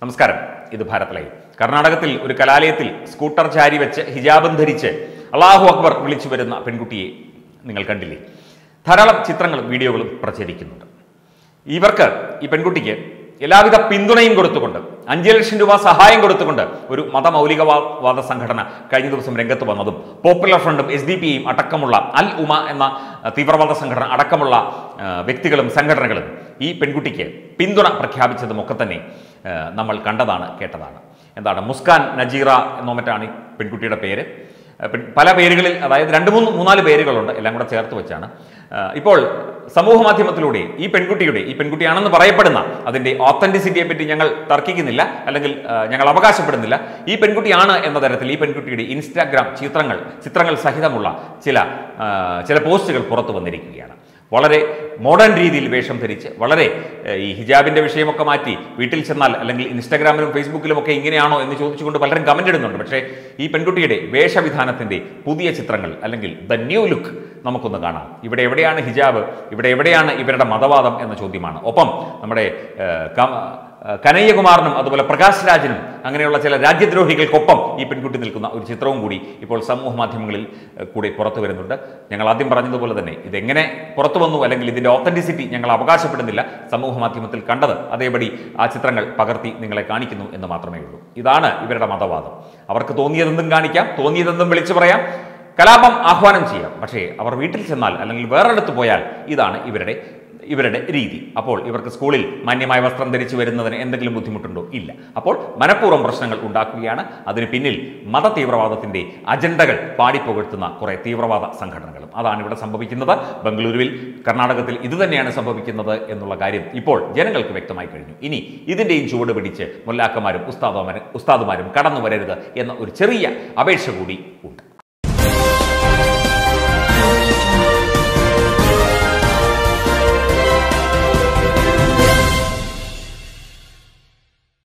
നമസ്കാരം ഇത് ഭാരത് ലൈവ് കർണാടകത്തിൽ ഒരു കലാലയത്തിൽ സ്കൂട്ടർ ചാരി വെച്ച് ഹിജാബും ധരിച്ച് അള്ളാഹു അക്ബർ വിളിച്ചു വരുന്ന പെൺകുട്ടിയെ നിങ്ങൾ കണ്ടില്ലേ ധാരാളം ചിത്രങ്ങളും വീഡിയോകളും പ്രചരിക്കുന്നുണ്ട് ഇവർക്ക് ഈ പെൺകുട്ടിക്ക് എല്ലാവിധ പിന്തുണയും കൊടുത്തുകൊണ്ട് അഞ്ച് ലക്ഷം രൂപ സഹായം കൊടുത്തുകൊണ്ട് ഒരു മതമൗലികവാദ സംഘടന കഴിഞ്ഞ ദിവസം രംഗത്ത് വന്നതും പോപ്പുലർ ഫ്രണ്ടും എസ് ഡി പിയും അടക്കമുള്ള അൽ ഉമ എന്ന അഹ്, തീവ്രവാദ സംഘടന അടക്കമുള്ള ആ, വ്യക്തികളും സംഘടനകളും ഈ പെൺകുട്ടിക്ക് പിന്തുണ പ്രഖ്യാപിച്ചതും ഒക്കെ തന്നെ ആ, നമ്മൾ കണ്ടതാണ് കേട്ടതാണ് എന്താണ് മുസ്കാൻ നജീറ എന്നോ മറ്റാണ് ഈ പെൺകുട്ടിയുടെ പേര് ആ, പെൺ- പല പേരുകളിൽ അതായത് രണ്ട് മൂന്ന് മൂന്നാല് പേരുകളുണ്ട് എല്ലാം കൂടെ ചേർത്ത് വെച്ചാണ് ആ, ഇപ്പോൾ സമൂഹ മാധ്യമത്തിലൂടെ ഈ പെൺകുട്ടിയുടെ ഈ പെൺകുട്ടിയാണെന്ന് പറയപ്പെടുന്ന അതിന്റെ ഓത്തന്റിസിറ്റിയെ പറ്റി ഞങ്ങൾ തർക്കിക്കുന്നില്ല അല്ലെങ്കിൽ ആ, ഞങ്ങൾ അവകാശപ്പെടുന്നില്ല ഈ പെൺകുട്ടിയാണ് എന്ന തരത്തിൽ ഈ പെൺകുട്ടിയുടെ ഇൻസ്റ്റാഗ്രാം ചിത്രങ്ങൾ ചിത്രങ്ങൾ സഹിതമുള്ള ചില ആ, ചില പോസ്റ്റുകൾ പുറത്തു വന്നിരിക്കുകയാണ് വളരെ മോഡേൺ രീതിയിൽ വേഷം ധരിച്ച് വളരെ ഏഹ്, ഈ ഹിജാബിന്റെ വിഷയമൊക്കെ മാറ്റി വീട്ടിൽ ചെന്നാൽ അല്ലെങ്കിൽ ഇൻസ്റ്റാഗ്രാമിലും ഫേസ്ബുക്കിലും ഒക്കെ ഇങ്ങനെയാണോ എന്ന് ചോദിച്ചുകൊണ്ട് പലരും കമന്റ് ഇടുന്നുണ്ട് പക്ഷേ ഈ പെൺകുട്ടിയുടെ വേഷവിധാനത്തിന്റെ പുതിയ ചിത്രങ്ങൾ അല്ലെങ്കിൽ ദ ന്യൂ ലുക്ക് നമുക്കൊന്ന് കാണാം ഇവിടെ എവിടെയാണ് ഹിജാബ് ഇവിടെ എവിടെയാണ് ഇവരുടെ മതവാദം എന്ന ചോദ്യമാണ് ഒപ്പം നമ്മുടെ ഏഹ്, കം- ഏഹ്, കനയ്യകുമാറിനും അതുപോലെ പ്രകാശ് രാജിനും അങ്ങനെയുള്ള ചില രാജ്യദ്രോഹികൾക്കൊപ്പം ഈ പെൺകുട്ടി നിൽക്കുന്ന ഒരു ചിത്രവും കൂടി ഇപ്പോൾ സമൂഹ മാധ്യമങ്ങളിൽ ഏഹ്, കൂടി പുറത്തു വരുന്നുണ്ട് ഞങ്ങൾ ആദ്യം പറഞ്ഞതുപോലെ തന്നെ ഇതെങ്ങനെ പുറത്തു വന്നു അല്ലെങ്കിൽ ഇതിന്റെ ഓത്തന്റിസിറ്റി ഞങ്ങൾ അവകാശപ്പെടുന്നില്ല സമൂഹ മാധ്യമത്തിൽ കണ്ടത് അതേപടി ആ ചിത്രങ്ങൾ പകർത്തി നിങ്ങളെ കാണിക്കുന്നു എന്ന് മാത്രമേ ഉള്ളൂ ഇതാണ് ഇവരുടെ മതവാദം അവർക്ക് തോന്നിയതെന്തും കാണിക്കാം തോന്നിയതെന്തും വിളിച്ചു പറയാം കലാപം ആഹ്വാനം ചെയ്യാം പക്ഷേ അവർ വീട്ടിൽ ചെന്നാൽ അല്ലെങ്കിൽ വേറെടുത്ത് പോയാൽ ഇതാണ് ഇവരുടെ ഇവരുടെ രീതി അപ്പോൾ ഇവർക്ക് സ്കൂളിൽ മാന്യമായ വസ്ത്രം ധരിച്ചു വരുന്നതിന് എന്തെങ്കിലും ബുദ്ധിമുട്ടുണ്ടോ ഇല്ല അപ്പോൾ മനഃപൂർവ്വം പ്രശ്നങ്ങൾ ഉണ്ടാക്കുകയാണ് അതിന് പിന്നിൽ മത തീവ്രവാദത്തിന്റെ അജണ്ടകൾ പാടിപ്പുകഴ്ത്തുന്ന കുറെ തീവ്രവാദ സംഘടനകളും അതാണ് ഇവിടെ സംഭവിക്കുന്നത് ബംഗളൂരുവിൽ കർണാടകത്തിൽ ഇത് തന്നെയാണ് സംഭവിക്കുന്നത് എന്നുള്ള കാര്യം ഇപ്പോൾ ജനങ്ങൾക്ക് വ്യക്തമായി കഴിഞ്ഞു ഇനി ഇതിന്റെയും ചുവട് പിടിച്ച് മുല്ലാക്കന്മാരും ഉസ്താദുമാരും ഉസ്താദുമാരും കടന്നു വരരുത് എന്ന ഒരു ചെറിയ അപേക്ഷ കൂടി ഉണ്ട്